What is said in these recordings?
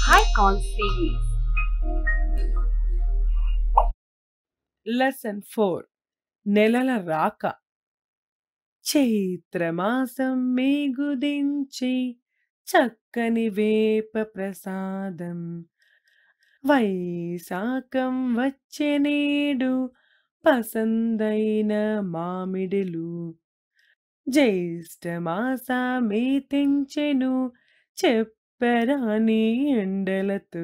Icon series. Lesson four నెలల రాక చైత్రమాసం మేగుదించి చక్కని వేప ప్రసాదం వైశాఖం వచ్చే నేడు పసందైన మామిడిలు జ్యేష్ఠమాసమే తెంచెను చెప్పరాని ఎండలతో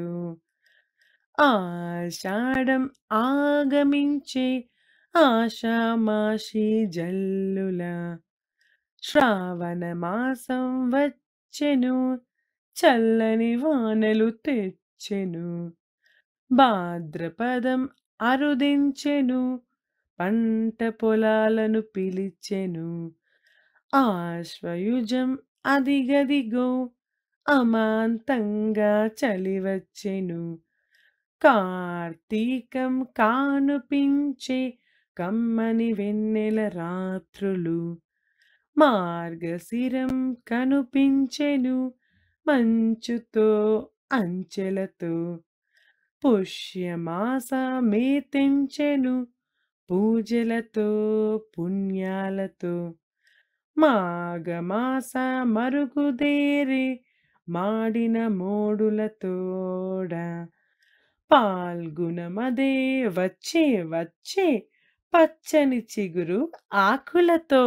ఆషాఢం ఆగమించే ఆషామాషి జల్లుల శ్రావణ మాసం వచ్చెను చల్లని వానలు తెచ్చెను భాద్రపదం అరుదించెను పంట పొలాలను పిలిచెను ఆశ్వయుజం అదిగదిగో అమాంతంగా చలివచ్చెను కార్తీకం కానుపించే కమ్మని వెన్నెల రాత్రులు మార్గశిరం కనుపించెను మంచుతో అంచెలతో పుష్యమాసమే తెంచెను పూజలతో పుణ్యాలతో మాఘమాస మరుగుదేరే మాడిన మోడులతోడ పాల్గుణమదే వచ్చే వచ్చే పచ్చని చిగురు ఆకులతో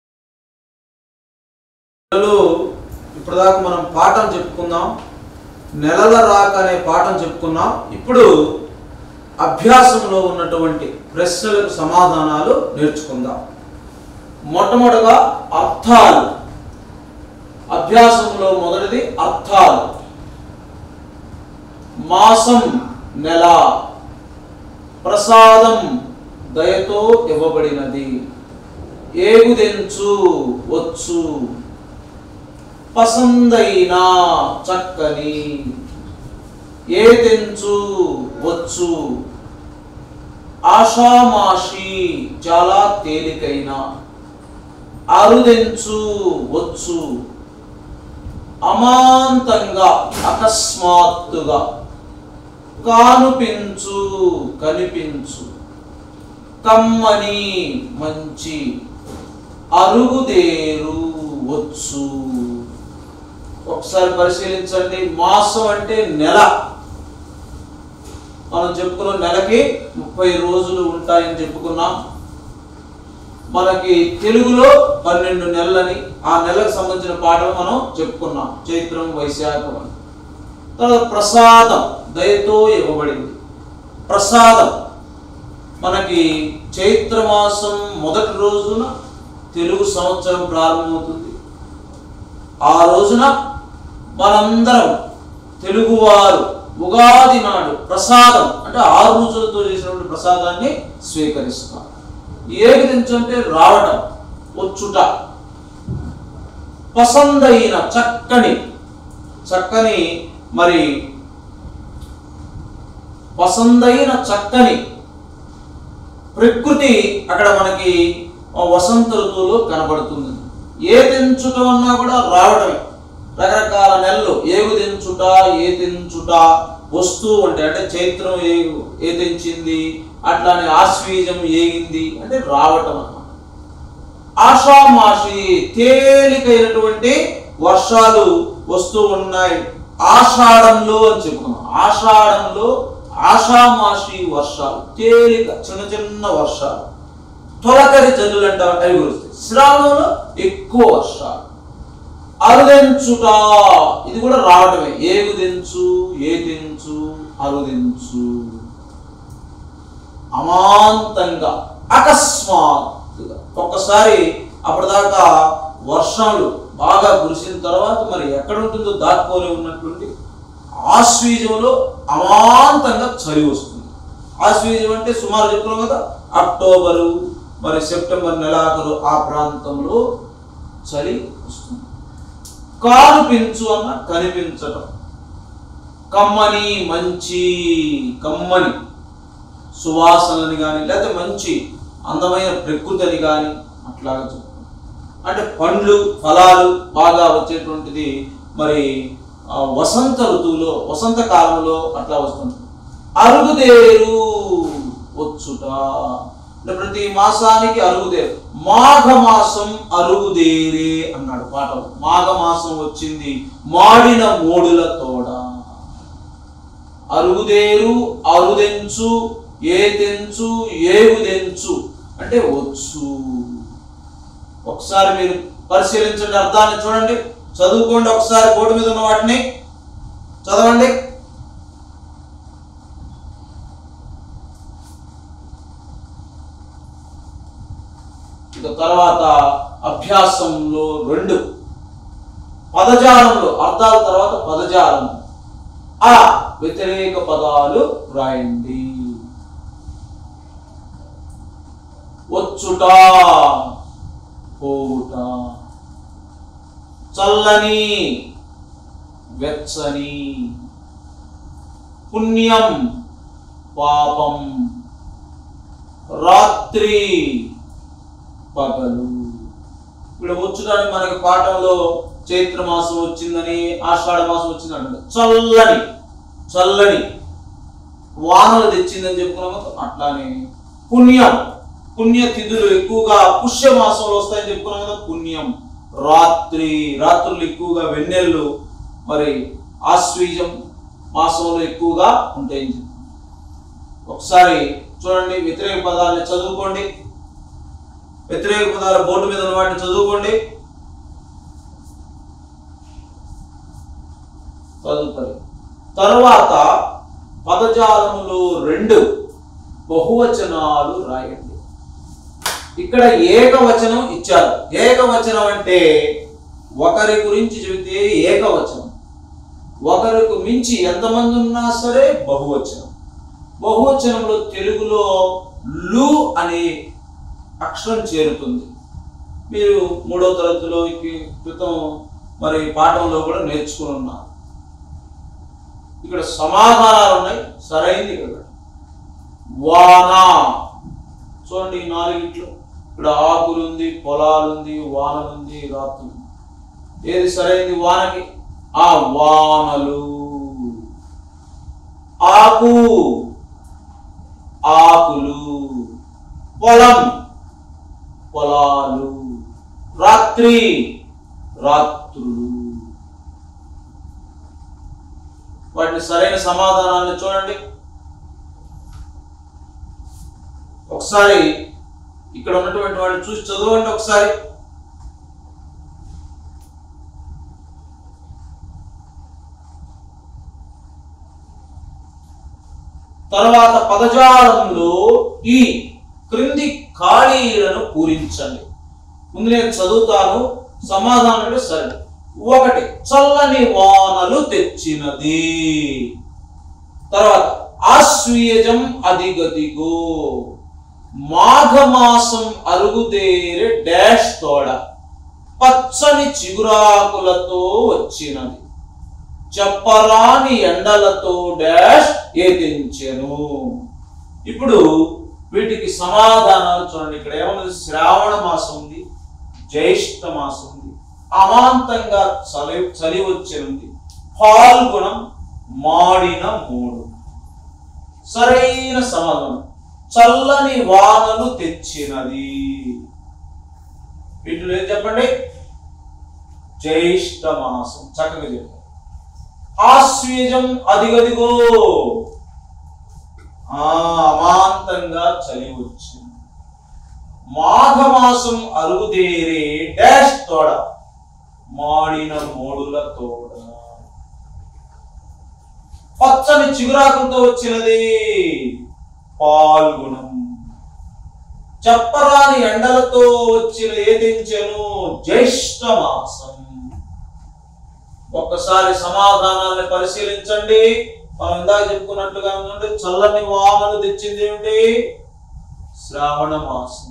నెలలు ఇప్పటిదాకా మనం పాఠం చెప్పుకుందాం నెలల రాక అనే పాఠం చెప్పుకున్నాం ఇప్పుడు అభ్యాసంలో ఉన్నటువంటి ప్రశ్నలకు సమాధానాలు నేర్చుకుందాం మొట్టమొదటగా అర్థాలు అభ్యాసంలో మొదటిది అర్థాలు మాసం నెల ప్రసాదం దయతో ఇవ్వబడినది ఏగుదెంచు వచ్చు పసందైన చక్కని ఏ తెంచు వచ్చు ఆషామాషి చాలా తేలికైన అరుదెంచు వచ్చు అమాంతంగా అకస్మాత్తుగా కానుపించు కనిపించు కమ్మని మంచి అరుగుదేరు వచ్చు ఒకసారి పరిశీలించండి మాసం అంటే నెల మనం చెప్పుకున్న నెలకి ముప్పై రోజులు ఉంటాయని చెప్పుకున్నాం మనకి తెలుగులో పన్నెండు నెలలని ఆ నెలకు సంబంధించిన పాఠం మనం చెప్పుకున్నాం చైత్రం వైశాఖం అని తర్వాత ప్రసాదం దయతో ఇవ్వబడింది ప్రసాదం మనకి చైత్రమాసం మొదటి రోజున తెలుగు సంవత్సరం ప్రారంభమవుతుంది ఆ రోజున మనందరం తెలుగువారు ఉగాది నాడు ప్రసాదం అంటే ఆరు రోజులతో చేసినటువంటి ప్రసాదాన్ని స్వీకరిస్తాం ఏగిదించు అంటే రావటం వచ్చుట పసందైన చక్కని చక్కని మరి పసందైన చక్కని ప్రకృతి అక్కడ మనకి ఆ వసంత ఋతువులో కనబడుతుంది ఏ తెంచుట అన్నా కూడా రావడమే రకరకాల నెలలు ఏగు తెంచుట ఏ తెంచుట వస్తూ ఉంటాయి అంటే చైత్రం ఏ ఏ తెంచింది అట్లానే ఆశ్వీజం ఏగింది అంటే రావటం అన్నమాట ఆషామాషి తేలికైనటువంటి వర్షాలు వస్తూ ఉన్నాయి ఆషాఢంలో అని చెప్పుకున్నాం ఆషాఢంలో ఆషామాషి వర్షాలు తేలిక చిన్న చిన్న వర్షాలు తొలకరి జల్లులు అంట అవి కురుస్తాయి శ్రావణంలో ఎక్కువ వర్షాలు అరుదెంచుట ఇది కూడా రావటమే ఏగుదెంచు ఏ తెంచు అరుదెంచు అమాంతంగా అకస్మాత్తుగా ఒక్కసారి అప్పటిదాకా వర్షాలు బాగా కురిసిన తర్వాత మరి ఎక్కడ ఉంటుందో దాక్కోలే ఉన్నటువంటి ఆశ్వీజంలో అమాంతంగా చలి వస్తుంది ఆశ్వీజం అంటే సుమారు చెప్తున్నాం కదా అక్టోబరు మరి సెప్టెంబర్ నెలాఖరు ఆ ప్రాంతంలో చలి వస్తుంది కానుపించు అన్న కనిపించటం కమ్మని మంచి కమ్మని సువాసనని కానీ లేకపోతే మంచి అందమైన ప్రకృతి అని కానీ అట్లాగా చెప్తాం అంటే పండ్లు ఫలాలు బాగా వచ్చేటువంటిది మరి ఆ, వసంత ఋతువులో వసంత కాలంలో అట్లా వస్తుంది అరుగుదేరు వచ్చుట అంటే ప్రతి మాసానికి అరుగుదేరు మాఘ మాసం అరుగుదేరే అన్నాడు పాటలు మాఘ మాసం వచ్చింది మాడిన మూడుల తోడ అరుగుదేరు అరుదెంచు ఏ తెంచు ఏగుదెంచు అంటే వచ్చు ఒకసారి మీరు పరిశీలించండి అర్థాన్ని చూడండి చదువుకోండి ఒకసారి బోర్డు మీద ఉన్న వాటిని చదవండి ఇక తర్వాత అభ్యాసంలో రెండు పదజాలంలో అర్థాల తర్వాత పదజాలం ఆ వ్యతిరేక పదాలు రాయండి వచ్చుట పోవుట చల్లని వెచ్చని పుణ్యం పాపం రాత్రి పగలు ఇక్కడ వచ్చుడానికి మనకి పాఠంలో చైత్ర మాసం వచ్చిందని ఆషాఢ మాసం వచ్చిందని చల్లని చల్లని వానలు తెచ్చిందని చెప్పుకున్నాము కదా, అట్లానే పుణ్యం పుణ్య తిథులు ఎక్కువగా పుష్య మాసంలో వస్తాయని చెప్పుకున్నాం కదా పుణ్యం రాత్రి రాత్రులు ఎక్కువగా వెన్నెళ్ళు మరి ఆశ్వీజం మాసంలో ఎక్కువగా ఉంటాయని చెప్పి ఒకసారి చూడండి వ్యతిరేక పదాలని చదువుకోండి వ్యతిరేక పదాల బోర్డు మీద ఉన్న వాటిని చదువుకోండి చదువుతారు తర్వాత పదజాలములో రెండు బహువచనాలు రాయండి ఇక్కడ ఏకవచనం ఇచ్చారు ఏకవచనం అంటే ఒకరి గురించి చెబితే ఏకవచనం ఒకరికి మించి ఎంతమంది ఉన్నా సరే బహువచనం బహువచనంలో తెలుగులో లు అనే అక్షరం చేరుతుంది మీరు మూడో తరగతిలో ఈ క్రితం మరి పాఠంలో కూడా నేర్చుకుని ఉన్నారు ఇక్కడ సమాధానాలు ఉన్నాయి సరైంది ఇక్కడ వాన చూడండి ఈ నాలుగిట్లో ఇక్కడ ఆకులు ఉంది పొలాలు ఉంది వానలుంది రాత్రులు ఏది సరైంది వానకి ఆ వానలు ఆకు ఆకులు పొలం పొలాలు రాత్రి రాత్రులు వాటిని సరైన సమాధానాన్ని చూడండి ఒకసారి ఇక్కడ ఉన్నటువంటి వాడిని చూసి చదవండి ఒకసారి తర్వాత పదజాలంలో ఈ క్రింది ఖాళీలను పూరించండి ముందు నేను చదువుతాను సమాధానం అంటే సరే ఒకటి చల్లని వానలు తెచ్చినది తర్వాత ఆశ్వీయజం అదిగదిగో మాఘమాసం అరుగుదేరే డాష్ తోడ పచ్చని చిగురాకులతో వచ్చినది చెప్పరాని ఎండలతో డాష్ ఏతించెను ఇప్పుడు వీటికి సమాధానాలు చూడండి ఇక్కడ ఏమన్నది శ్రావణ మాసం ఉంది జ్యేష్ఠ మాసం ఉంది అమాంతంగా చలి చలి వచ్చింది పాల్గొనం మాడిన మూడు సరైన సమాధానం చల్లని వానలు తెచ్చినది వీటిలో ఏం చెప్పండి జ్యేష్ఠ మాసం చక్కగా చెప్పారు ఆశ్వీజం అదిగదిగో ఆ అమాంతంగా చలి వచ్చింది మాఘమాసం అరుగుదేరే డాష్ తోడ మాడిన మోడుల తోడ పచ్చని చిగురాకులతో వచ్చినది పాల్గొనం చెప్పరాని ఎండలతో వచ్చిన ఏదించెను జ్యేష్ఠ మాసం ఒక్కసారి సమాధానాన్ని పరిశీలించండి మనం ఇందాక చెప్పుకున్నట్టుగా ఉందంటే చల్లని వానలు తెచ్చింది ఏమిటి శ్రావణ మాసం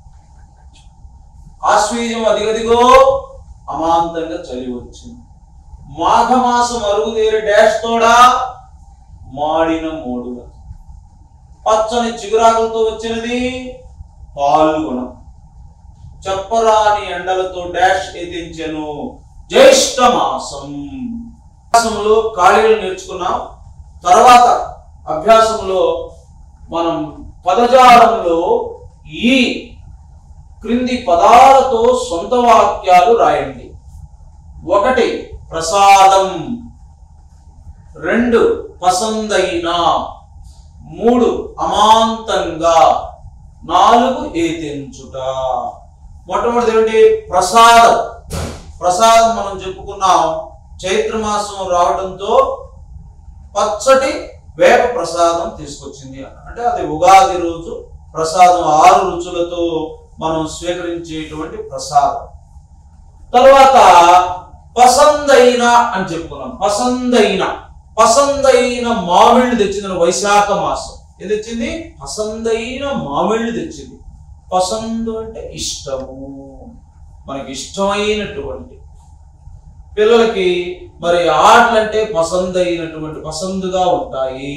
ఆశ్వీజం అదిగదిగో అమాంతంగా చలి వచ్చింది మాఘమాసం అరుగుదేరి డాష్ తోడా మాడిన మోడుల పచ్చని చిగురాకులతో వచ్చినది పాల్గొనం చెప్పరాని ఎండలతో డాష్ ఎదించెను జ్యేష్ఠ మాసం అభ్యాసంలో ఖాళీలు నేర్చుకున్నాం తర్వాత అభ్యాసంలో మనం పదజాలంలో ఈ క్రింది పదాలతో సొంత వాక్యాలు రాయండి ఒకటి ప్రసాదం రెండు పసందైన మూడు అమాంతంగా నాలుగు ఏతించుట మొట్టమొదటి ఏమిటి ప్రసాదం ప్రసాదం మనం చెప్పుకున్నాం చైత్రమాసం రావడంతో పచ్చటి వేప ప్రసాదం తీసుకొచ్చింది అంటే అది ఉగాది రోజు ప్రసాదం ఆరు రుచులతో మనం స్వీకరించేటువంటి ప్రసాదం తర్వాత పసందైన అని చెప్పుకున్నాం పసందైన పసందైన మామిళ్ళు తెచ్చింది వైశాఖ మాసం ఏది తెచ్చింది పసందైన మామిళ్ళు తెచ్చింది పసందు అంటే ఇష్టము మనకి ఇష్టమైనటువంటి పిల్లలకి మరి ఆటలంటే పసందైనటువంటి పసందుగా ఉంటాయి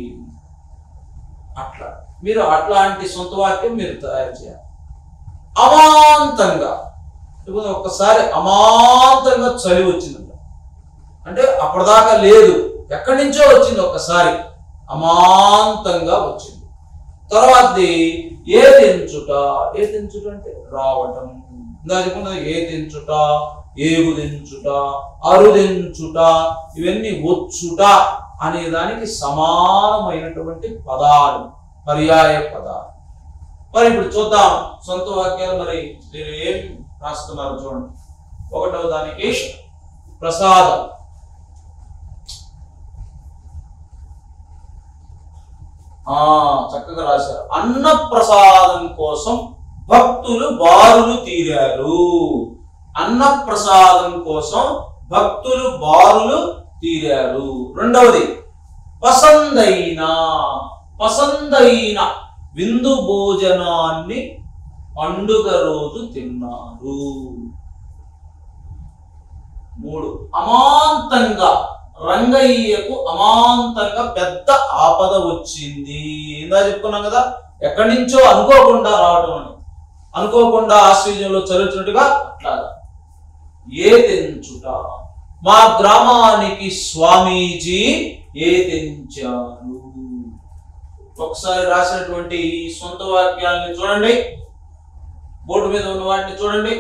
అట్లా మీరు అట్లాంటి సొంత వాక్యం మీరు తయారు చేయాలి అమాంతంగా ఇప్పుడు ఒక్కసారి అమాంతంగా చలి వచ్చిందంట అంటే అప్పటిదాకా లేదు ఎక్కడి నుంచో వచ్చింది ఒక్కసారి అమాంతంగా వచ్చింది తర్వాతది ఏ తెంచుట ఏ తెంచుట అంటే రావటం ఇందా చెప్పుకున్నది ఏ తెంచుట ఏగు తెంచుట అరుదెంచుట ఇవన్నీ వచ్చుట అనే దానికి సమానమైనటువంటి పదాలు పర్యాయ పదాలు మరి ఇప్పుడు చూద్దాం సొంత వాక్యాలు మరి మీరు ఏం రాస్తున్నారు చూడండి ఒకటవ దానికి ప్రసాదం ఆ చక్కగా రాశారు అన్న ప్రసాదం కోసం భక్తులు బారులు తీరారు అన్న ప్రసాదం కోసం భక్తులు బారులు తీరారు రెండవది పసందైన పసందైన విందు భోజనాన్ని పండుగ రోజు తిన్నారు మూడు అమాంతంగా రంగయ్యకు అమాంతంగా పెద్ద ఆపద వచ్చింది ఇందా చెప్పుకున్నాం కదా ఎక్కడి నుంచో అనుకోకుండా రావటం అని అనుకోకుండా ఆశ్చర్యంలో చదువుతున్నట్టుగా అట్లాగా ఏ తెంచుట మా గ్రామానికి స్వామీజీ ఏ తెంచారు ఒకసారి రాసినటువంటి ఈ సొంత వాక్యాలని చూడండి బోర్డు మీద ఉన్న వాటిని చూడండి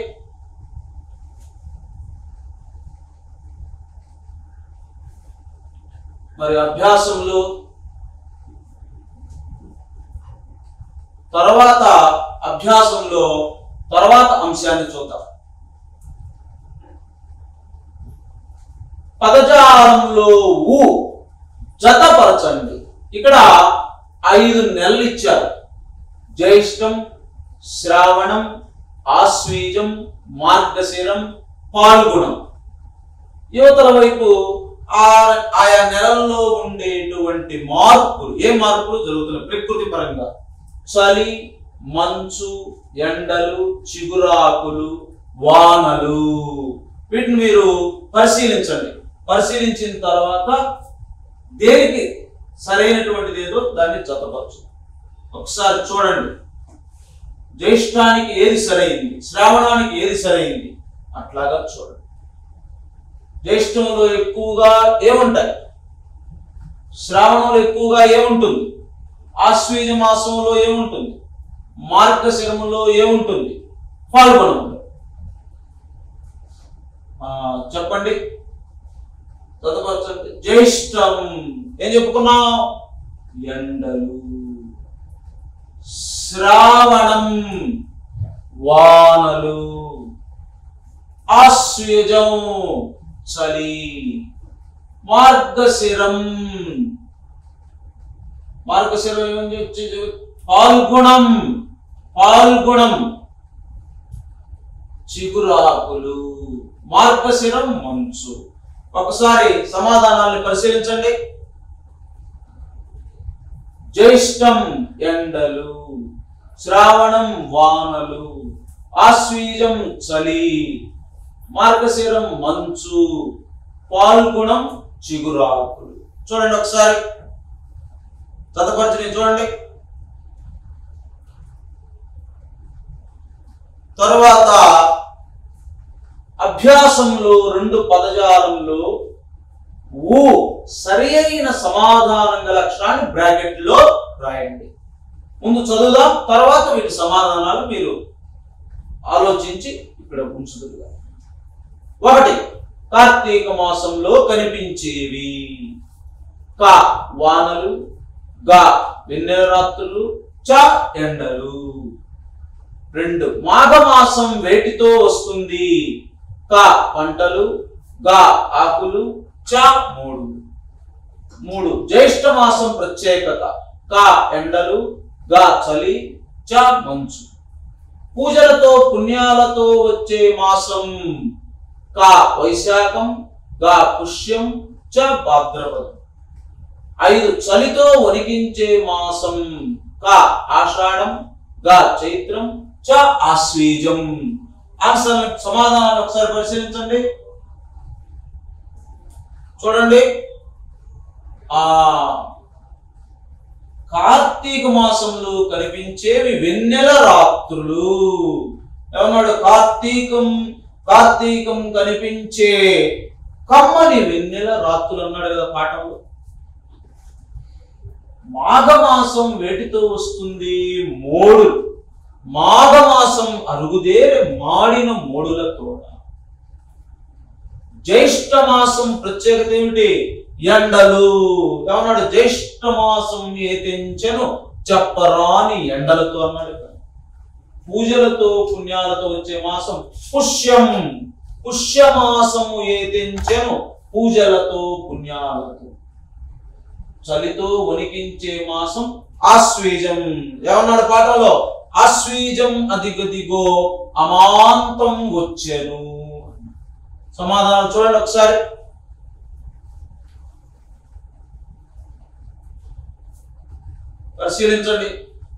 మరి అభ్యాసంలో తర్వాత అభ్యాసంలో తర్వాత అంశాన్ని చూద్దాం పదజాలంలో ఊ జతపరచండి ఇక్కడ ఐదు నెలలు ఇచ్చారు జ్యేష్టం శ్రావణం ఆశ్వీజం మార్గశిరం పాల్గొనం యువతల వైపు ఆ ఆయా నెలల్లో ఉండేటువంటి మార్పులు ఏ మార్పులు జరుగుతున్నాయి ప్రకృతి పరంగా చలి మంచు ఎండలు చిగురాకులు వానలు వీటిని మీరు పరిశీలించండి పరిశీలించిన తర్వాత దేనికి సరైనటువంటిది ఏదో దాన్ని జతపరచు ఒకసారి చూడండి జ్యేష్ఠానికి ఏది సరైంది శ్రావణానికి ఏది సరైంది అట్లాగా చూడండి జ్యేష్ఠంలో ఎక్కువగా ఏముంటాయి శ్రావణంలో ఎక్కువగా ఏముంటుంది ఆశ్వీజ మాసంలో ఏముంటుంది మార్గశిరములో ఏముంటుంది పాల్గొనంలో ఆ, చెప్పండి చదవచ్చండి జ్యేష్టం ఏం చెప్పుకున్నాం ఎండలు శ్రావణం వానలు ఆశ్వజం చలి మార్గశిరం మార్గశిరం ఏమని చెప్పి పాల్గుణం పాల్గుణం చిగురాకులు మార్గశిరం మంచు ఒకసారి సమాధానాన్ని పరిశీలించండి జ్యేష్టం ఎండలు శ్రావణం వానలు ఆశ్వీజం చలి మార్గశిరం మంచు పాల్గుణం చిగురాకులు చూడండి ఒకసారి చదపరిచి చూడండి తరువాత అభ్యాసంలో రెండు పదజాలంలో ఊ సరి అయిన సమాధానం గల అక్షరాన్ని బ్రాకెట్ లో రాయండి ముందు చదువుదాం తర్వాత వీటి సమాధానాలు మీరు ఆలోచించి ఇక్కడ ఉంచుదురుగా ఒకటి కార్తీక మాసంలో కనిపించేవి క వానలు గ వెన్నెల రాత్రులు చ ఎండలు రెండు మాఘమాసం వేటితో వస్తుంది క పంటలు గ ఆకులు చ మూడు మూడు జ్యేష్ఠ మాసం ప్రత్యేకత క ఎండలు గ చలి చ మంచు పూజలతో పుణ్యాలతో వచ్చే మాసం క వైశాఖం గ పుష్యం చ భాద్రపదం ఐదు చలితో వణికించే మాసం క ఆషాఢం గ చైత్రం చ ఆశ్వీజం ఆన్సర్ సమాధానాలు ఒకసారి పరిశీలించండి చూడండి ఆ కార్తీక మాసంలో కనిపించేవి వెన్నెల రాత్రులు ఏమన్నాడు కార్తీకం కార్తీకం కనిపించే కమ్మని వెన్నెల రాత్రులు అన్నాడు కదా పాఠంలో మాఘమాసం వేటితో వస్తుంది మోడు మాఘమాసం అరుగుదేరి మాడిన మోడులతో జ్యేష్ఠ మాసం ప్రత్యేకత ఏమిటి ఎండలు ఏమన్నాడు జ్యేష్ఠ మాసం ఏతించెను చెప్పరాని ఎండలతో అన్నాడు ఇక్కడ. పూజలతో పుణ్యాలతో వచ్చే మాసం పుష్యం పుష్యమాసము ఏతించెను పూజలతో పుణ్యాలతో చలితో వణికించే మాసం ఆశ్వీజం ఏమన్నాడు పాటలో ఆశ్వీజం అదిగదిగో అమాంతం వచ్చెను సమాధానం చూడండి ఒకసారి పరిశీలించండి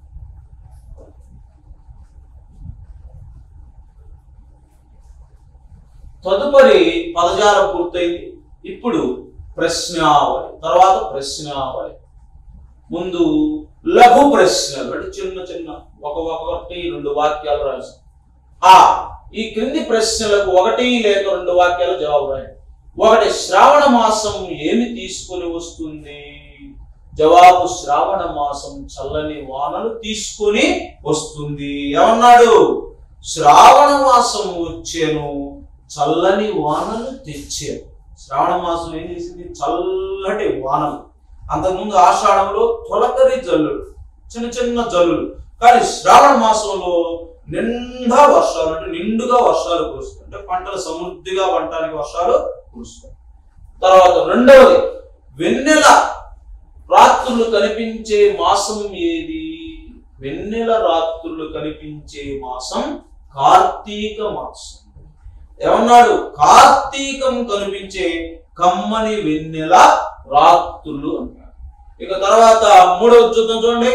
తదుపరి పదజాలం పూర్తయింది ఇప్పుడు ప్రశ్నావళి తర్వాత ప్రశ్నావళి ముందు లఘు ప్రశ్నలు అంటే చిన్న చిన్న ఒక ఒకటి రెండు వాక్యాలు రాసి ఆ ఈ క్రింది ప్రశ్నలకు ఒకటి లేక రెండు వాక్యాలు జవాబు రాయండి ఒకటి శ్రావణ మాసం ఏమి తీసుకొని వస్తుంది జవాబు శ్రావణ మాసం చల్లని వానలు తీసుకొని వస్తుంది ఏమన్నాడు శ్రావణ మాసం వచ్చాను చల్లని వానలు తెచ్చాను శ్రావణ మాసం ఏం చేసింది చల్లటి వానలు అంతకుముందు ఆషాఢంలో తొలకరి జల్లులు చిన్న చిన్న జల్లులు కానీ శ్రావణ మాసంలో నిండా వర్షాలు అంటే నిండుగా వర్షాలు కురుస్తాయి అంటే పంటలు సమృద్ధిగా పండటానికి వర్షాలు కురుస్తాయి తర్వాత రెండవది వెన్నెల రాత్రులు కనిపించే మాసం ఏది వెన్నెల రాత్రులు కనిపించే మాసం కార్తీక మాసం ఏమన్నాడు కార్తీకం కనిపించే కమ్మని వెన్నెల రాత్రులు అన్నాడు ఇక తర్వాత మూడవ చూద్దాం చూడండి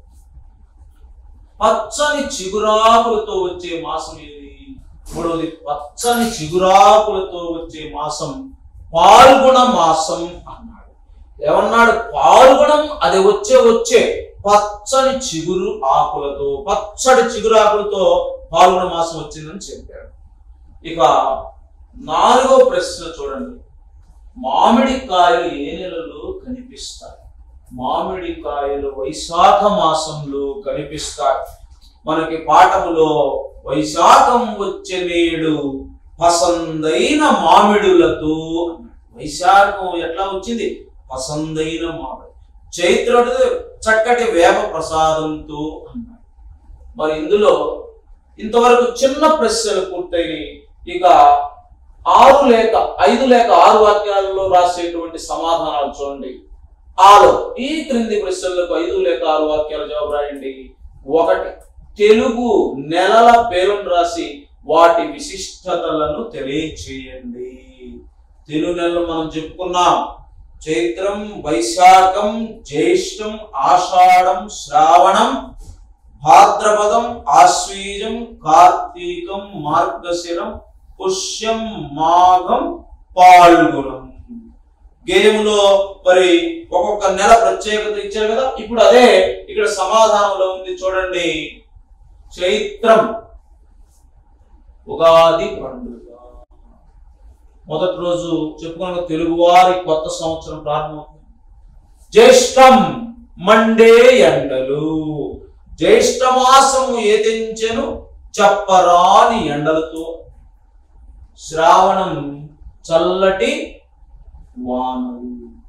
పచ్చని చిగురాకులతో వచ్చే మాసం ఏది మూడవది పచ్చని చిగురాకులతో వచ్చే మాసం పాల్గొన మాసం అన్నాడు ఏమన్నాడు పాల్గొనం అది వచ్చే వచ్చే పచ్చని చిగురు ఆకులతో పచ్చడి చిగురు ఆకులతో పాల్గొన మాసం వచ్చిందని చెప్పాడు ఇక నాలుగో ప్రశ్న చూడండి మామిడికాయలు ఏ నెలలో కనిపిస్తాయి మామిడికాయలు వైశాఖ మాసంలో కనిపిస్తాయి మనకి పాఠములో వైశాఖం వచ్చే నేడు పసందైన మామిడులతో అన్నాడు. వైశాఖం ఎట్లా వచ్చింది పసందైన మామిడి చైత్రుడు చక్కటి వేప ప్రసాదంతో అన్నాడు మరి ఇందులో ఇంతవరకు చిన్న ప్రశ్నలు పూర్తయినాయి ఇక ఆరు లేక ఐదు లేక ఆరు వాక్యాలలో రాసేటువంటి సమాధానాలు చూడండి ఆలో ఈ క్రింది ప్రశ్నలకు ఐదు లేక ఆరు వాక్యాలు జవాబు రాయండి ఒకటి తెలుగు నెలల పేరును రాసి వాటి విశిష్టతలను తెలియచేయండి తెలుగు నెలలు మనం చెప్పుకున్నాం చైత్రం వైశాఖం జ్యేష్టం ఆషాఢం శ్రావణం భాద్రపదం ఆశ్వీజం కార్తీకం మార్గశిరం పుష్యం మాఘం పాల్గొనం గేయంలో మరి ఒక్కొక్క నెల ప్రత్యేకత ఇచ్చారు కదా ఇప్పుడు అదే ఇక్కడ సమాధానంలో ఉంది చూడండి చైత్రం ఉగాది పండుగ మొదటి రోజు చెప్పుకున్న తెలుగువారి కొత్త సంవత్సరం ప్రారంభమవుతుంది జ్యేష్టం మండే ఎండలు జ్యేష్ఠ మాసము ఏతించెను చెప్పరాని ఎండలతో శ్రావణం చల్లటి వానలు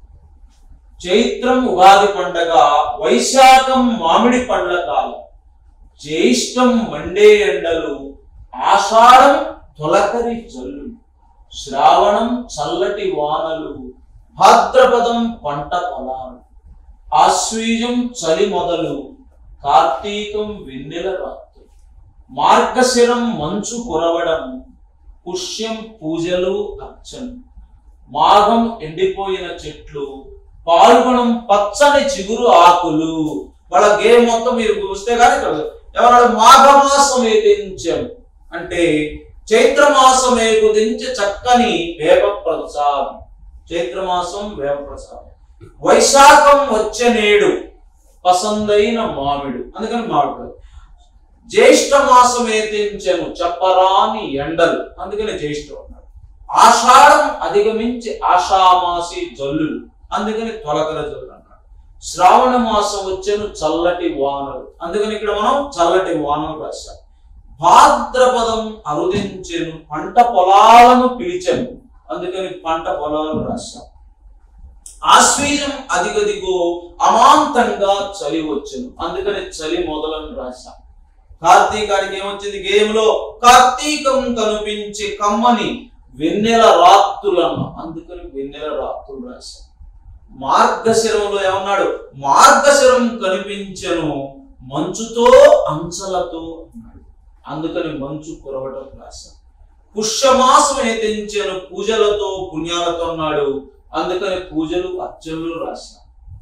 చైత్రం ఉగాది పండగ వైశాఖం మామిడి పండ్ల కాలం జ్యేష్టం మండే ఎండలు ఆషాఢం తొలకరి జల్లు శ్రావణం చల్లటి వానలు భాద్రపదం పంట పొలాలు ఆశ్వీజం చలి మొదలు కార్తీకం వెన్నెల రాత్రి మార్గశిరం మంచు కురవడం పుష్యం పూజలు అర్చన మాఘం ఎండిపోయిన చెట్లు పాల్గొనం పచ్చని చిగురు ఆకులు వాళ్ళ గేమ్ మొత్తం మీరు చూస్తే కానీ ఇక్కడ ఎవరు మాఘమాసం ఏతించం అంటే చైత్రమాసం ఏకుదించి చక్కని వేప ప్రసాదం చైత్రమాసం వేప ప్రసాదం వైశాఖం వచ్చే నేడు పసందైన మామిడు అందుకని మామిడు జ్యేష్ఠ మాసం ఏతించెను చెప్పరాని ఎండలు అందుకని జ్యేష్ఠం అన్నాడు ఆషాఢం అధిగమించి ఆషామాసి జల్లులు అందుకని తొలకల జల్లు అన్నాడు శ్రావణ మాసం వచ్చేను చల్లటి వానలు అందుకని ఇక్కడ మనం చల్లటి వానలు రాశాం భాద్రపదం అరుదించెను పంట పొలాలను పిలిచెను అందుకని పంట పొలాలు రాశాం ఆశ్వీజం అదిగదిగో అమాంతంగా చలి వచ్చెను అందుకని చలి మొదలను రాశాం కార్తీకానికి ఏమొచ్చింది గేమ్ లో కార్తీకం కనిపించే కమ్మని వెన్నెల రాత్రులను అందుకని వెన్నెల రాత్రులు రాశాం మార్గశిరంలో ఏమన్నాడు మార్గశిరం కనిపించెను మంచుతో అంచలతో అన్నాడు అందుకని మంచు కురవటం రాశాం పుష్యమాసం ఏతించాను పూజలతో పుణ్యాలతో అన్నాడు అందుకని పూజలు అర్చనలు రాశాం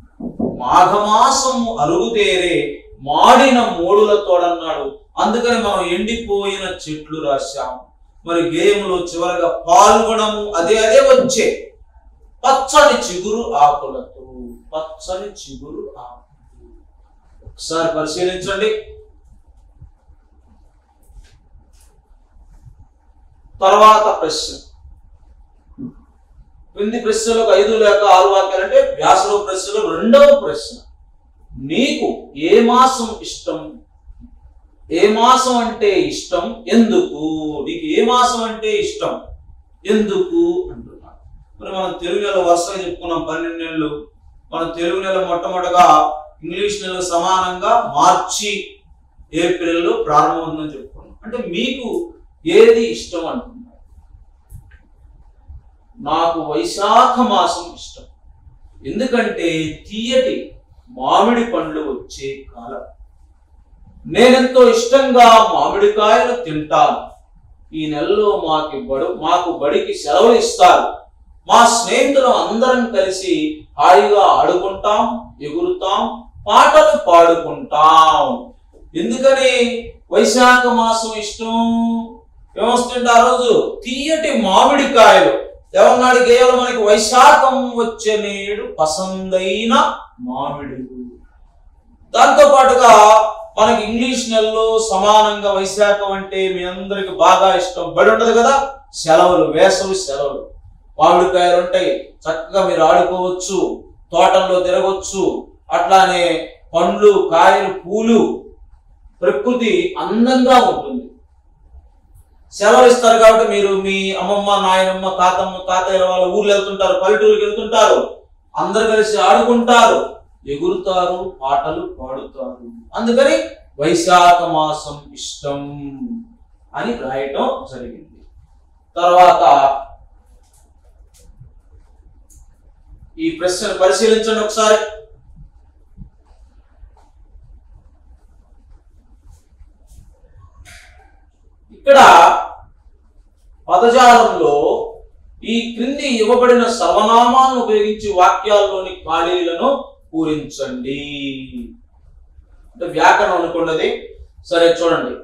మాఘమాసము అరుగుతేరే మాడిన మోడులతోడన్నాడు అందుకని మనం ఎండిపోయిన చెట్లు రాశాం మరి గేయంలో చివరగా పాల్గొనము అదే అదే వచ్చే పచ్చని చిగురు ఆకులతో పచ్చని చిగురు ఆకులు ఒకసారి పరిశీలించండి తర్వాత ప్రశ్న క్రింది ప్రశ్నలకు ఐదు లేక ఆరు వాక్యాలు అంటే వ్యాసలో ప్రశ్నలో రెండవ ప్రశ్న నీకు ఏ మాసం ఇష్టం ఏ మాసం అంటే ఇష్టం ఎందుకు నీకు ఏ మాసం అంటే ఇష్టం ఎందుకు అంటున్నాడు మరి మనం తెలుగు నెల వరుసగా చెప్పుకున్నాం పన్నెండు నెలలు మన తెలుగు నెల మొట్టమొదటిగా ఇంగ్లీష్ నెల సమానంగా మార్చి ఏప్రిల్లో ప్రారంభమవుతుందని చెప్పుకున్నాం అంటే మీకు ఏది ఇష్టం అంటున్నారు నాకు వైశాఖ మాసం ఇష్టం ఎందుకంటే తీయటి మామిడి పండ్లు వచ్చే కాలం నేనెంతో ఇష్టంగా మామిడికాయలు తింటాను ఈ నెలలో మాకి బడు మాకు బడికి సెలవులు ఇస్తారు మా స్నేహితులు అందరం కలిసి హాయిగా ఆడుకుంటాం ఎగురుతాం పాటలు పాడుకుంటాం ఎందుకని వైశాఖ మాసం ఇష్టం ఏమొస్తుంటే ఆ రోజు తీయటి మామిడికాయలు ఏమన్నాడు గేయాలు మనకి వైశాఖం వచ్చే నేడు పసందైన మామిడి దాంతో పాటుగా మనకి ఇంగ్లీష్ నెలలో సమానంగా వైశాఖం అంటే మీ అందరికి బాగా ఇష్టం బడి ఉండదు కదా సెలవులు వేసవి సెలవులు మామిడికాయలు ఉంటాయి చక్కగా మీరు ఆడుకోవచ్చు తోటల్లో తిరగవచ్చు అట్లానే పండ్లు కాయలు పూలు ప్రకృతి అందంగా ఉంటుంది సెలవులు ఇస్తారు కాబట్టి మీరు మీ అమ్మమ్మ నాయనమ్మ తాతమ్మ తాతయ్య వాళ్ళ ఊర్లు వెళ్తుంటారు పల్లెటూరుకి వెళ్తుంటారు అందరు కలిసి ఆడుకుంటారు ఎగురుతారు పాటలు పాడుతారు అందుకని వైశాఖ మాసం ఇష్టం అని రాయటం జరిగింది తర్వాత ఈ ప్రశ్నను పరిశీలించండి ఒకసారి ఇక్కడ పదజాలంలో ఈ క్రింది ఇవ్వబడిన సర్వనామాలను ఉపయోగించి వాక్యాల్లోని ఖాళీలను పూరించండి అంటే వ్యాకరణం అనుకున్నది సరే చూడండి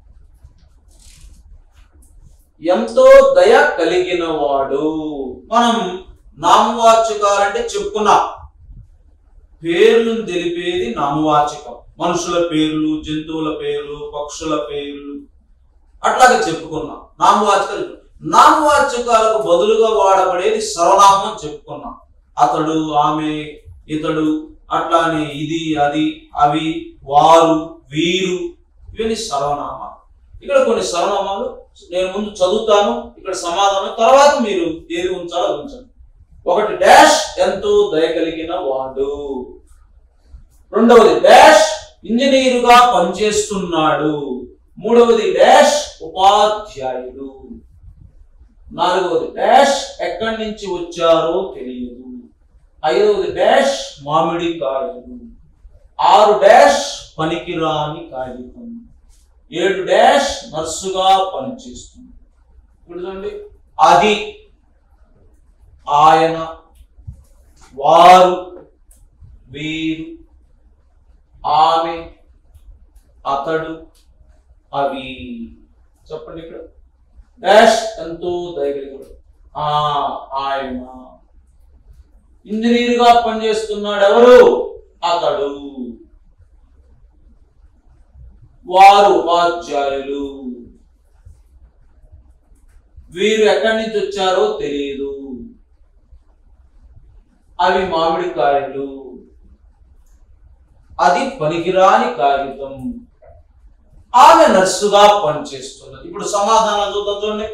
ఎంతో దయ కలిగిన వాడు మనం నామవాచకాలంటే చెప్పుకున్నాం పేర్లను తెలిపేది నామవాచకం మనుషుల పేర్లు జంతువుల పేర్లు పక్షుల పేర్లు అట్లాగే చెప్పుకున్నాం నామవాచకాలు నామవాచకాలకు బదులుగా వాడబడేది సర్వనామం అని చెప్పుకున్నాం అతడు ఆమె ఇతడు అట్లానే ఇది అది అవి వారు వీరు ఇవన్నీ సర్వనామాలు ఇక్కడ కొన్ని సర్వనామాలు నేను ముందు చదువుతాను ఇక్కడ సమాధానం తర్వాత మీరు ఏది ఉంచాలో అది ఉంచండి ఒకటి డాష్ ఎంతో దయ కలిగిన వాడు రెండవది డాష్ ఇంజనీరుగా పనిచేస్తున్నాడు మూడవది డాష్ ఉపాధ్యాయుడు నాలుగవది డాష్ ఎక్కడి నుంచి వచ్చారో తెలియదు ఐదవది డాష్ మామిడి కాయలు ఆరు డాష్ పనికిరాని కాగితం ఏడు డాష్ నర్సుగా పనిచేస్తుంది ఇప్పుడు చూడండి అది ఆయన వారు వీరు ఆమె అతడు అవి చెప్పండి ఇక్కడ డాష్ ఎంతో దయగలిగాడు ఆ ఆయన ఇంజనీర్ గా పనిచేస్తున్నాడు ఎవరు అతడు వారు ఉపాధ్యాయులు వీరు ఎక్కడి నుంచి వచ్చారో తెలియదు అవి మామిడికాయలు అది పనికిరాని కాగితం ఆమె నర్సుగా పనిచేస్తున్నది ఇప్పుడు సమాధానం చూద్దాం చూడండి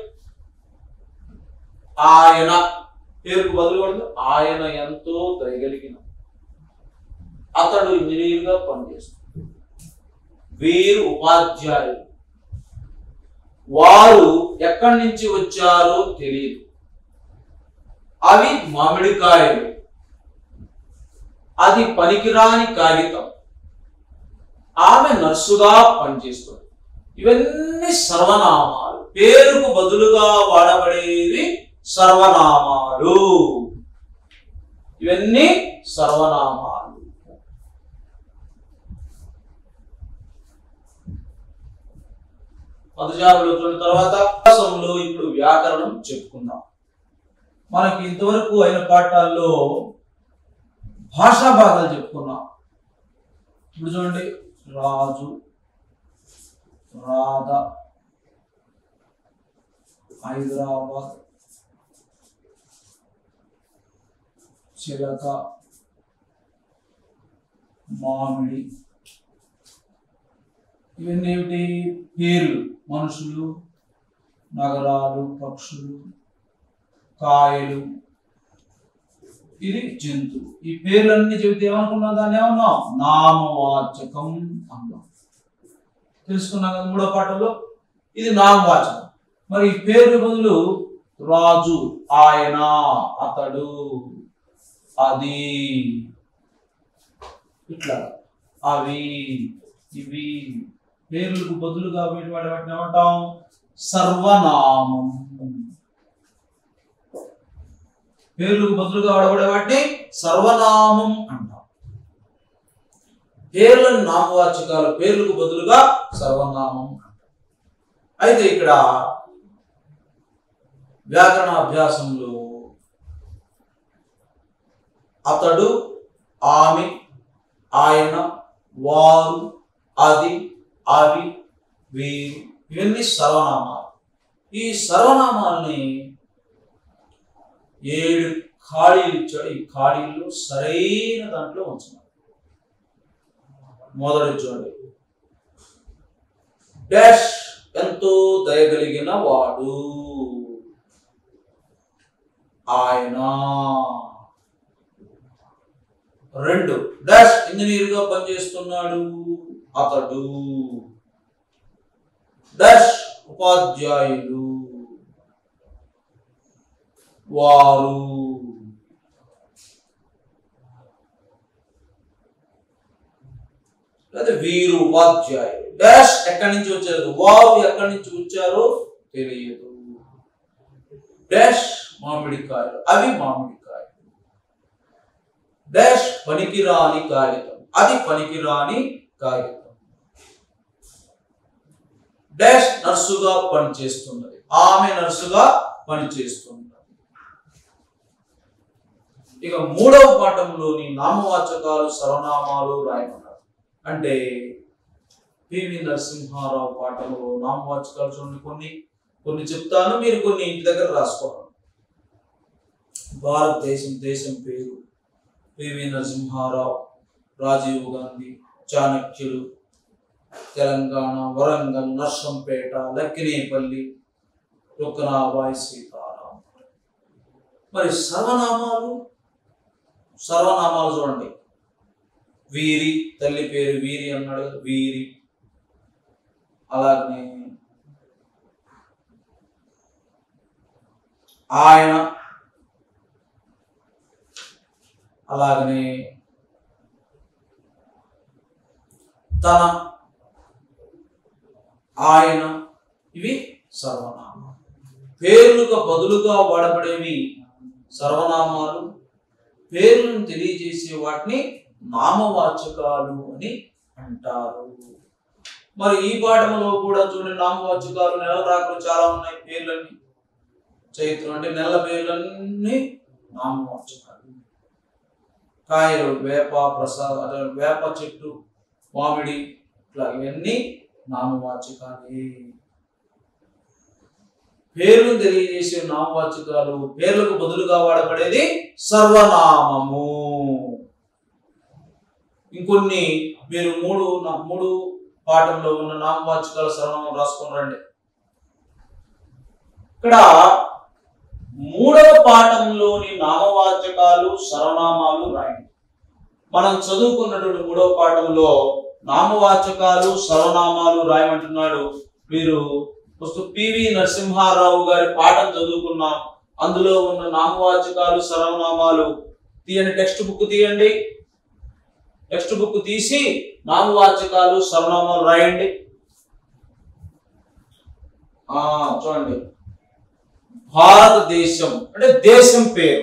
ఆయన పేరుకు బదులు పడదు ఆయన ఎంతో దయగలిగిన అతడు ఇంజనీర్ గా పనిచేస్తున్నాడు వీరు ఉపాధ్యాయులు వారు ఎక్కడి నుంచి వచ్చారో తెలియదు అవి మామిడికాయలు అది పనికిరాని కాగితం ఆమె నర్సుగా పనిచేస్తుంది ఇవన్నీ సర్వనామాలు పేరుకు బదులుగా వాడబడేవి సర్వనామాలు ఇవన్నీ సర్వనామాలు పదజాబులు వచ్చిన తర్వాత వ్యాసంలో ఇప్పుడు వ్యాకరణం చెప్పుకుందాం మనకి ఇంతవరకు అయిన పాఠాల్లో భాషా భాగాలు చెప్పుకున్నాం ఇప్పుడు చూడండి రాజు రాధ హైదరాబాద్ చిలక మామిడి ఇవన్నీ ఏమిటి పేర్లు మనుషులు నగరాలు పక్షులు కాయలు ఇది జంతువు ఈ పేర్లన్నీ చెబితే ఏమనుకున్నాం దాన్ని ఏమన్నాం నామవాచకం అన్నాం తెలుసుకున్నాం కదా మూడో పాఠంలో ఇది నామవాచకం మరి ఈ పేర్ల బదులు రాజు ఆయన అతడు అది ఇట్లా అవి ఇవి పేర్లకు బదులుగా వీటి వాటి వాటిని ఏమంటాం సర్వనామం పేర్లకు బదులుగా వాడబడే వాటిని సర్వనామం అంటాం పేర్లను నామవాచకాలు పేర్లకు బదులుగా సర్వనామం అంటాం అయితే ఇక్కడ వ్యాకరణ అభ్యాసంలో అతడు ఆమె ఆయన వారు అది అవి వీరు ఇవన్నీ సర్వనామాలు ఈ సర్వనామాల్ని ఏడు ఖాళీలు ఇచ్చాడు ఈ ఖాళీల్లో సరైన దాంట్లో ఉంచున్నాడు మొదటి చూడండి డాష్ ఎంతో దయగలిగిన వాడు ఆయన రెండు డాష్ ఇంజనీర్ గా పనిచేస్తున్నాడు అతడు డాష్ ఉపాధ్యాయులు వారు లేదా వీరు ఉపాధ్యాయులు డాష్ ఎక్కడి నుంచి వచ్చారు వారు ఎక్కడి నుంచి వచ్చారో తెలియదు డాష్ మామిడికాయలు అవి మామిడికాయలు డాష్ పనికిరాని కాగితం అది పనికిరాని కాగితం డాష్ నర్సుగా పనిచేస్తున్నది ఆమె నర్సుగా పనిచేస్తున్నది ఇక మూడవ పాఠంలోని నామవాచకాలు సర్వనామాలు రాయమన్నారు అంటే పివి నరసింహారావు పాఠంలో నామవాచకాలు చూడండి కొన్ని కొన్ని చెప్తాను మీరు కొన్ని ఇంటి దగ్గర రాసుకోవాలి భారతదేశం దేశం పేరు పివి నరసింహారావు రాజీవ్ గాంధీ చాణక్యులు తెలంగాణ వరంగల్ నర్సంపేట లక్కినేపల్లి రుక్కనాబాయి సీతారాం మరి సర్వనామాలు సర్వనామాలు చూడండి వీరి తల్లి పేరు వీరి అన్నాడు కదా, వీరి అలాగనే ఆయన అలాగనే తన ఆయన ఇవి సర్వనామాలు పేర్లుగా బదులుగా వాడబడేవి సర్వనామాలు పేర్లను తెలియజేసే వాటిని నామవాచకాలు అని అంటారు మరి ఈ పాఠంలో కూడా చూడండి నామవాచకాలు నెల రాకలు చాలా ఉన్నాయి పేర్లన్నీ చైత్రం అంటే నెల పేర్లన్నీ నామవాచకాలు కాయలు వేప ప్రసాద్ అదే వేప చెట్టు మామిడి ఇట్లా ఇవన్నీ నామవాచకాలే పేర్లు తెలియజేసే నామవాచకాలు పేర్లకు బదులుగా వాడబడేది సర్వనామము ఇంకొన్ని మీరు మూడు నా- మూడు పాఠంలో ఉన్న నామవాచకాల సర్వనామం రాసుకొని రండి ఇక్కడ మూడవ పాఠంలోని నామవాచకాలు సర్వనామాలు రాయండి మనం చదువుకున్నటువంటి మూడవ పాఠంలో నామవాచకాలు సర్వనామాలు రాయమంటున్నాడు మీరు పుస్తకం పివి నరసింహారావు గారి పాఠం చదువుకున్నాం అందులో ఉన్న నామవాచకాలు సర్వనామాలు తీయండి టెక్స్ట్ బుక్ తీయండి టెక్స్ట్ బుక్ తీసి నామవాచకాలు సర్వనామాలు రాయండి ఆ చూడండి భారతదేశం అంటే దేశం పేరు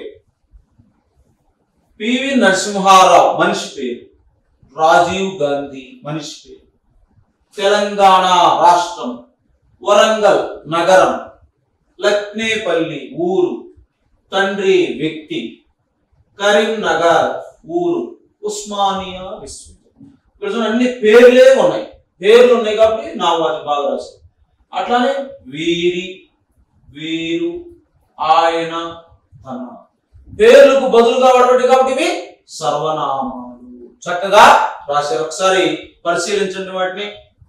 పివి నరసింహారావు మనిషి పేరు రాజీవ్ గాంధీ మనిషి పేరు తెలంగాణ రాష్ట్రం వరంగల్ నగరం లక్నేపల్లి ఊరు తండ్రి వ్యక్తి కరీంనగర్ ఊరు ఉస్మానియా విశ్వవిద్యాలయం ఇక్కడ చూడండి అన్ని పేర్లే ఉన్నాయి పేర్లు ఉన్నాయి కాబట్టి నా వాటి బాగా రాశారు అట్లానే వీరి వీరు ఆయన తన పేర్లకు బదులుగా వాడబట్టి కాబట్టి ఇవి సర్వనామాలు చక్కగా రాశారు ఒకసారి పరిశీలించండి వాటిని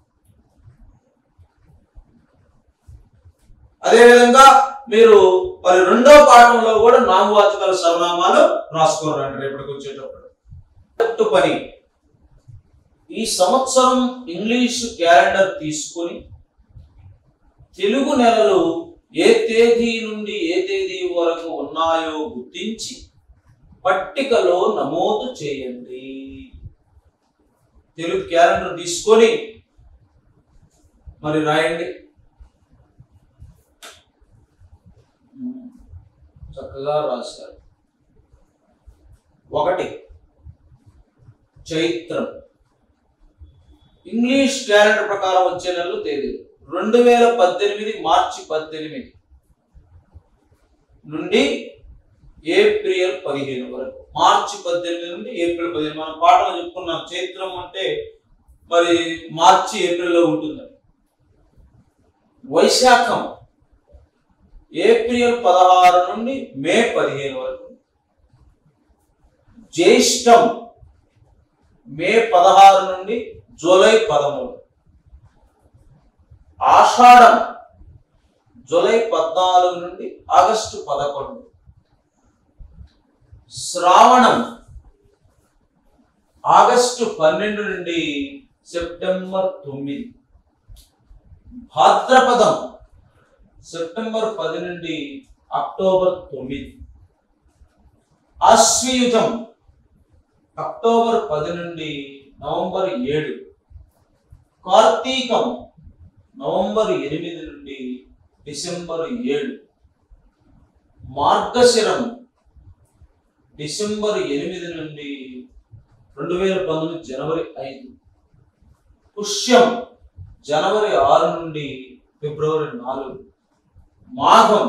అదే విధంగా మీరు మరి రెండో పాఠంలో కూడా నామవాచకాల సర్వనామాలు రాసుకోరండి రేపటికి వచ్చేటప్పుడు మొదటి పని ఈ సంవత్సరం ఇంగ్లీష్ క్యాలెండర్ తీసుకొని తెలుగు నెలలు ఏ తేదీ నుండి ఏ తేదీ వరకు ఉన్నాయో గుర్తించి పట్టికలో నమోదు చేయండి తెలుగు క్యాలెండర్ తీసుకొని మరి రాయండి ఉమ్, చక్కగా రాశారు ఒకటి చైత్రం ఇంగ్లీష్ క్యాలెండర్ ప్రకారం వచ్చే నెలలు తేదీలు రెండు వేల పద్దెనిమిది మార్చి పద్దెనిమిది నుండి ఏప్రిల్ పదిహేను వరకు మార్చి పద్దెనిమిది నుండి ఏప్రిల్ పదిహేను మనం పాటలు చెప్పుకున్నాం చైత్రం అంటే మరి మార్చి ఏప్రిల్లో ఉంటుంది వైశాఖం ఏప్రిల్ పదహారు నుండి మే పదిహేను వరకు జ్యేష్టం మే పదహారు నుండి జూలై పదమూడు ఆషాఢం జూలై పద్నాలుగు నుండి ఆగస్టు పదకొండు శ్రావణం ఆగస్టు పన్నెండు నుండి సెప్టెంబర్ తొమ్మిది భాద్రపదం సెప్టెంబర్ పది నుండి అక్టోబర్ తొమ్మిది అశ్వయుజం అక్టోబర్ పది నుండి నవంబర్ ఏడు కార్తీకం నవంబర్ ఎనిమిది నుండి డిసెంబర్ ఏడు మార్గశిరం డిసెంబర్ ఎనిమిది నుండి రెండు వేల పంతొమ్మిది జనవరి ఐదు పుష్యం జనవరి ఆరు నుండి ఫిబ్రవరి నాలుగు మాఘం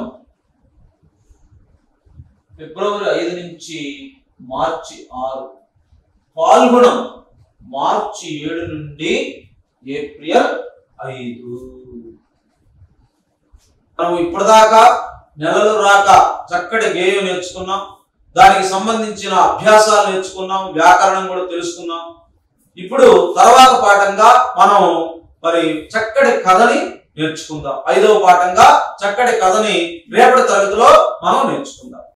ఫిబ్రవరి ఐదు నుంచి మార్చి ఆరు పాల్గొనం మార్చి ఏడు నుండి ఏప్రిల్ ఐదు మనం ఇప్పటిదాకా నెలలు రాక చక్కటి గేయం నేర్చుకున్నాం దానికి సంబంధించిన అభ్యాసాలు నేర్చుకున్నాం వ్యాకరణం కూడా తెలుసుకున్నాం ఇప్పుడు తర్వాత పాఠంగా మనం మరి చక్కటి కథని నేర్చుకుందాం ఐదవ పాఠంగా చక్కటి కథని రేపటి తరగతిలో మనం నేర్చుకుందాం